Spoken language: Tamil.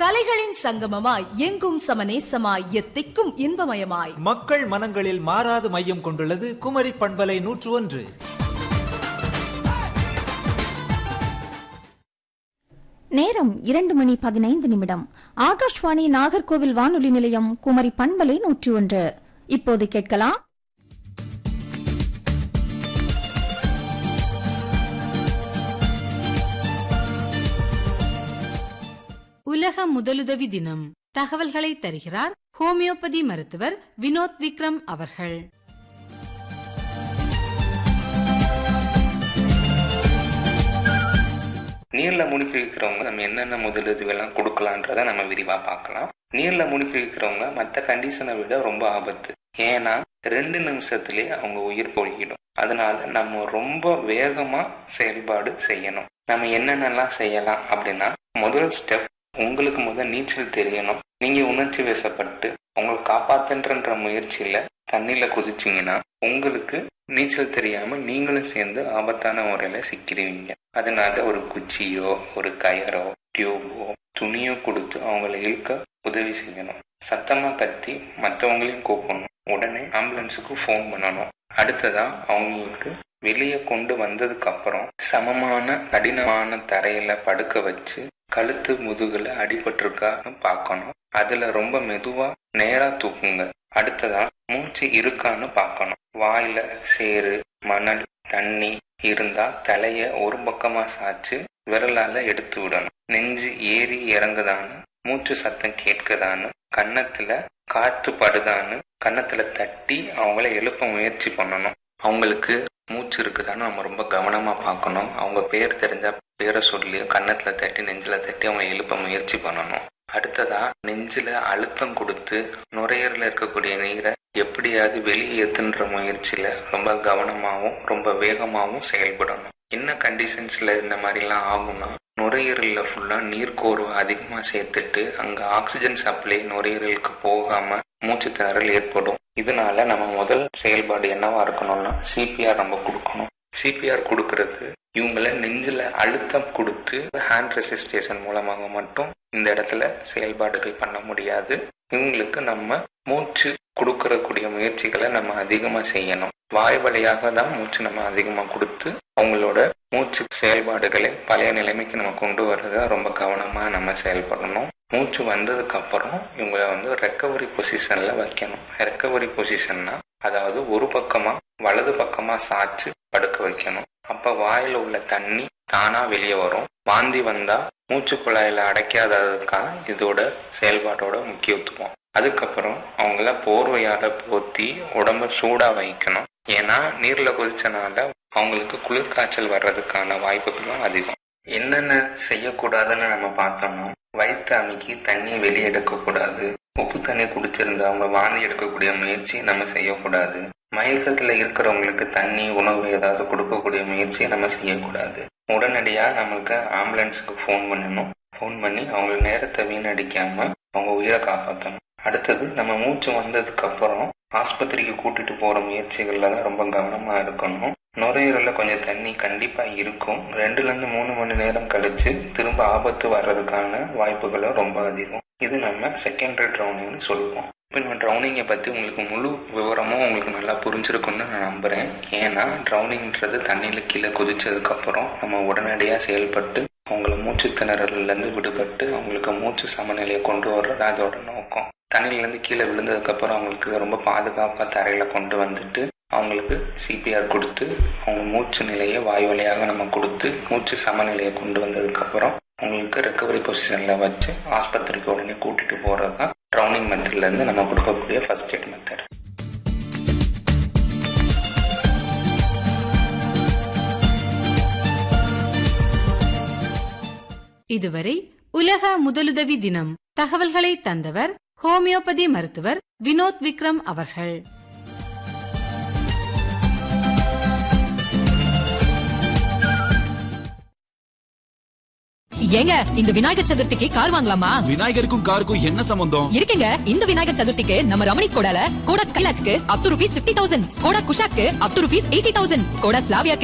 கலைகளின் சங்கமமாய் எங்கும் சமநேசமாய் எத்திக்கும் இன்பமயமாய் மக்கள் மனங்களில் மாறாது மையம் கொண்டுள்ளது குமரி பண்பலை நூற்று ஒன்று நேரம் இரண்டு மணி பதினைந்து நிமிடம் ஆகாஷ்வாணி நாகர்கோவில் வானொலி நிலையம் குமரி பண்பலை நூற்றி ஒன்று இப்போது கேட்கலாம் உலக முதலுதவி தினம் தகவல்களை தருகிறார் ஹோமியோபதி மருத்துவர் வினோத் விக்ரம் அவர்கள் நீர்ல மூழ்கி இருக்கிறவங்க நம்ம என்னென்ன முதலுதவியெல்லாம் கொடுக்கலான்றத நம்ம விரிவா பார்க்கலாம் நீர்ல மூழ்கி இருக்கிறவங்க மற்ற கண்டிஷனை விட ரொம்ப ஆபத்து ஏன்னா ரெண்டு நிமிஷத்துலயே அவங்க உயிர் போய்கிடும் அதனால நம்ம ரொம்ப வேகமா செயல்பாடு செய்யணும் நம்ம என்னென்னலாம் செய்யலாம் அப்படின்னா முதல் ஸ்டெப் உங்களுக்கு முதல் நீச்சல் தெரியணும் நீங்க உணர்ச்சி வசப்பட்டு உங்களை காப்பாத்துன்ற முயற்சியில தண்ணியில குதிச்சீங்கன்னா உங்களுக்கு நீச்சல் தெரியாம நீங்களும் சேர்ந்து ஆபத்தான முறையில சிக்கிடுவீங்க அதனால ஒரு குச்சியோ ஒரு கயரோ டியூபோ துணியோ கொடுத்து அவங்கள இழுக்க உதவி செய்யணும் சத்தமா கத்தி மற்றவங்களையும் கூப்பிடணும் உடனே ஆம்புலன்ஸுக்கு ஃபோன் பண்ணணும் அடுத்ததா அவங்களுக்கு வெளியே கொண்டு வந்ததுக்கு அப்புறம் சமமான கடினமான தரையில படுக்க வச்சு கழுத்து முதுகுல அடிபட்டிருக்கான்னு பார்க்கணும் அதுல ரொம்ப மெதுவா நேரா தூக்குங்க அடுத்ததா மூச்சு இருக்கான்னு பார்க்கணும் வாயில சேறு மணல் தண்ணி இருந்தா தலைய ஒரு பக்கமா சாச்சு விரலால எடுத்து விடணும் நெஞ்சு ஏறி இறங்குதான்னு மூச்சு சத்தம் கேட்குதான்னு கன்னத்துல காத்து படுதான்னு கன்னத்துல தட்டி அவங்கள எழுப்ப முயற்சி பண்ணணும் அவங்களுக்கு மூச்சு இருக்குதான்னு நம்ம ரொம்ப கவனமா பார்க்கணும் அவங்க பேர் தெரிஞ்சா பேரை சொல்லி கன்னத்துல தட்டி நெஞ்சில தட்டி அவங்க எழுப்ப முயற்சி பண்ணணும் அடுத்ததா நெஞ்சில அழுத்தம் கொடுத்து நுரையீரல இருக்கக்கூடிய நீரை எப்படியாவது வெளியே ஏத்துன்ற முயற்சியில ரொம்ப கவனமாகவும் ரொம்ப வேகமாகவும் செயல்படணும் என்ன கண்டிஷன்ஸ்ல இந்த மாதிரிலாம் ஆகும்னா நுரையீரல்ல ஃபுல்லா நீர் கோர்வை அதிகமா சேர்த்துட்டு அங்க ஆக்சிஜன் சப்ளை நுரையீரலுக்கு போகாம மூச்சு திணறல் ஏற்படும் இதனால நம்ம முதல் செயல்பாடு என்னவா இருக்கணும்னா சிபிஆர் நம்ம கொடுக்கணும் சிபிஆர் கொடுக்கறதுக்கு இவங்கள நெஞ்சில அழுத்தம் கொடுத்து ஹேண்ட் ரெசிஸ்டேஷன் மூலமாக மட்டும் இந்த இடத்துல செயல்பாடுகள் பண்ண முடியாது இவங்களுக்கு நம்ம மூச்சு கொடுக்கறக்கூடிய முயற்சிகளை நம்ம அதிகமா செய்யணும் வாய் வழியாக தான் மூச்சு நம்ம அதிகமா கொடுத்து அவங்களோட மூச்சு செயல்பாடுகளை பழைய நிலைமைக்கு நம்ம கொண்டு வர்றத ரொம்ப கவனமா நம்ம செயல்படணும் மூச்சு வந்ததுக்கு அப்புறம் இவங்கள வந்து ரெக்கவரி பொசிஷன்ல வைக்கணும் ரெக்கவரி பொசிஷன்னா அதாவது ஒரு பக்கமா வலது பக்கமா சாச்சு படுக்க வைக்கணும் அப்ப வாயில உள்ள தண்ணி தானா வெளியே வரும் வாந்தி வந்தா மூச்சு குழாயில அடைக்காததுக்கா இதோட செயல்பாட்டோட முக்கியத்துவம் அதுக்கப்புறம் அவங்கள போர்வையால போத்தி உடம்ப சூடா வைக்கணும் ஏன்னா நீர்ல கொதிச்சனால அவங்களுக்கு குளிர்காய்ச்சல் வர்றதுக்கான வாய்ப்புகளும் அதிகம் என்னென்ன செய்யக்கூடாதுன்னு நம்ம பார்த்தோம்னா வயிற்று அமைக்கி தண்ணி வெளியே எடுக்கக்கூடாது உப்பு தண்ணி குடிச்சிருந்தா அவங்க வாந்தி எடுக்கக்கூடிய முயற்சி நம்ம செய்யக்கூடாது மயக்கத்துல இருக்கிறவங்களுக்கு தண்ணி உணவு ஏதாவது கொடுக்கக்கூடிய முயற்சியை நம்ம செய்யக்கூடாது உடனடியா நம்மளுக்கு ஆம்புலன்ஸுக்கு ஃபோன் பண்ணணும் ஃபோன் பண்ணி அவங்க நேரத்தை வீணடிக்காம அவங்க உயிரை காப்பாற்றணும் அடுத்தது நம்ம மூச்சு வந்ததுக்கு அப்புறம் ஆஸ்பத்திரிக்கு கூட்டிட்டு போற முயற்சிகள்ல தான் ரொம்ப கவனமா இருக்கணும் நுரையீரல்ல கொஞ்சம் தண்ணி கண்டிப்பா இருக்கும் ரெண்டுல இருந்து மூணு மணி நேரம் கழிச்சு திரும்ப ஆபத்து வர்றதுக்கான வாய்ப்புகளும் ரொம்ப அதிகம் இது நம்ம செகண்டரி ட்ரௌனிங்னு சொல்லுவோம் இப்போ நம்ம ட்ரௌனிங்கை பற்றி உங்களுக்கு முழு விவரமும் உங்களுக்கு நல்லா புரிஞ்சிருக்கும்னு நான் நம்புகிறேன் ஏன்னா ட்ரௌனிங்ன்றது தண்ணியில் கீழே குதிச்சதுக்கப்புறம் நம்ம உடனடியாக செயல்பட்டு அவங்கள மூச்சு திணறல்லேருந்து விடுபட்டு அவங்களுக்கு மூச்சு சமநிலையை கொண்டு வர்றது அதோட நோக்கம் தண்ணியிலேருந்து கீழே விழுந்ததுக்கப்புறம் அவங்களுக்கு ரொம்ப பாதுகாப்பாக தரையில் கொண்டு வந்துட்டு அவங்களுக்கு சிபிஆர் கொடுத்து அவங்க மூச்சு நிலையை வாய் வழியாக நம்ம கொடுத்து மூச்சு சமநிலையை கொண்டு வந்ததுக்கப்புறம் அவங்களுக்கு ரெக்கவரி பொசிஷனில் வச்சு ஆஸ்பத்திரிக்கு உடனே கூட்டிட்டு போகிறது தான் ட்ரௌனிங் மெத்தட்லேருந்து நம்ம கொடுக்கக்கூடிய ஃபர்ஸ்ட் எய்ட் மெத்தட் இதுவரை உலக முதலுதவி தினம் தகவல்களை தந்தவர் ஹோமியோபதி மருத்துவர் வினோத் விக்ரம் அவர்கள் ஏங்க இந்த விநாயகர் சதுர்த்திக்கு கார் வாங்கலாமா விநாயகருக்கும் காருக்கும் என்ன சம்பந்தம் இருக்கீங்க இந்த விநாயகர் சதுர்த்திக்கு நம்ம ரமணி ஸ்கோடால ஸ்கோடா கைலாக்கு up to rupees fifty thousand Skoda குஷாக்கு up to rupees eighty thousand Skoda Slavia